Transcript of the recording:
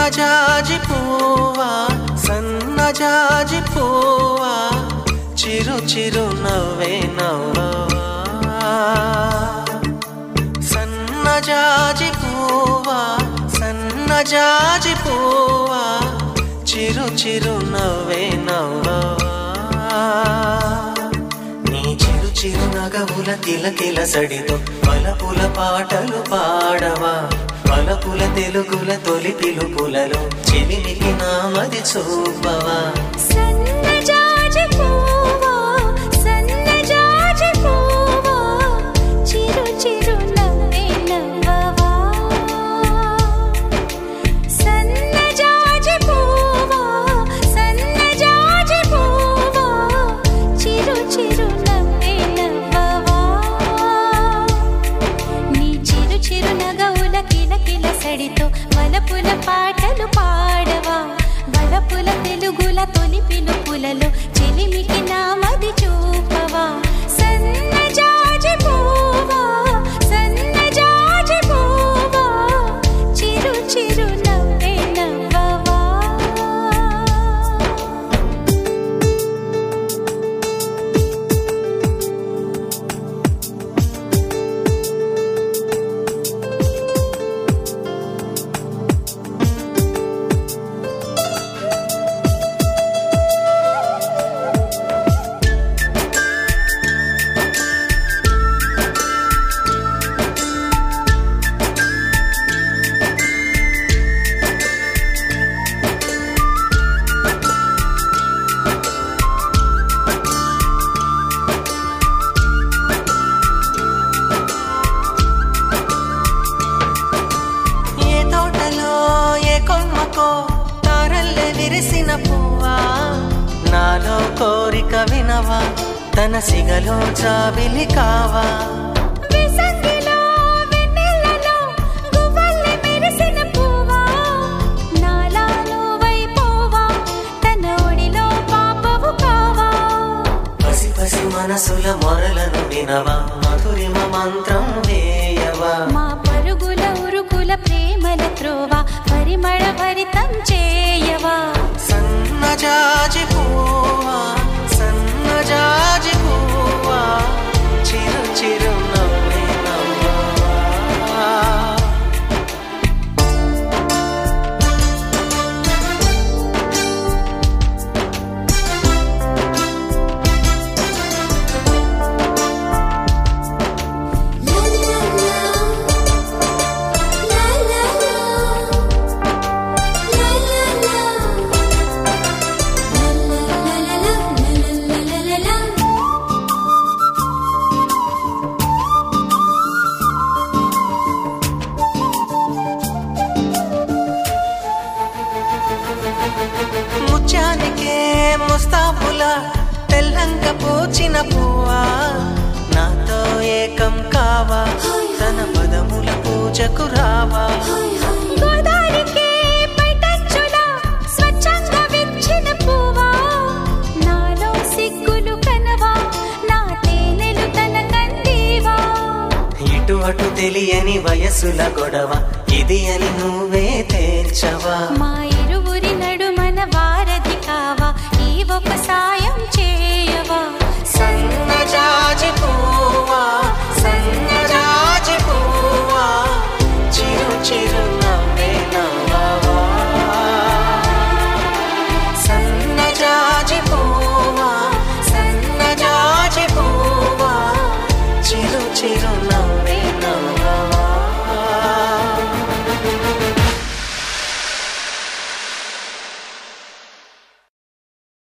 సన్నజాజి పువ్వా సన్నజాజి పువ్వా చిరు చిరు నవ్వే నవ్వవా సన్నజాజి పువ్వా సన్నజాజి పువ్వా చిరు చిరు నవ్వే నవ్వవా నీ చిరు చిరు నగవుల తిల తిల సడితో పలపుల పాటలు పాడవా పలపుల తెలుగుల తొలి పిలుపులలో చెలిమికి నామది చూపవా సన్నజాజి పువ్వా సన్నజాజి పువ్వా చిరు చిరు నవ్వే నవ్వవా సన్నజాజి పువ్వా సన్నజాజి పువ్వా చిరు చిరు నవ్వే నవ్వవా నీ చిరు చిరు నగవుల కిల కిల సడితో వలపుల పాటలు పాడవా వలపుల తెలుగుల తొలి పిలుపులలో చెలిమికి నామది చూపవా సన్నజాజి పువ్వా సన్నజాజి పువ్వా చిరు చిరు నవ్వే నవ్వవా ఏ తోటలో ఏ కొమ్మకో తారల్లే విరిసిన పువ్వా నాలో కోరిక వినవా తన సిగలో జాబిలి కావా విసంగిలో వెన్నెలలో గువ్వల్లె మెరిసిన పువ్వా నాలాలో వైపోవా తన ఒడిలో పాపవు కావా పసి పసి మనసుల మొరలను వినవా మధురిమ మంత్రం వేయవా మా పరుగుల ఉరుకుల ప్రేమల త్రోవా పరిమళ భరితం చేయవా సన్నజాజి పువ్వా సన్నజాజి పువ్వా చిరు చిరు నవ్వే నవ్వవా ముత్యానికే ముస్తాబుల తెల్లంగ పూచిన పువ్వా నాతో ఏకం కావా తన పదముల పూజకు రావా గోదారికే పైటంచులా స్వచ్ఛంగా విచ్చిన పువ్వా నాలో సిగ్గులు కనవా నా తేనెలు తన కందీవా ఇటు అటు తెలియని వయసుల గొడవ ఇది అని నువ్వే తేల్చవా మా ఇరువురి నడుమన వారధి కావా ఈ ఒక సాయం చేయవా సన్నజాజి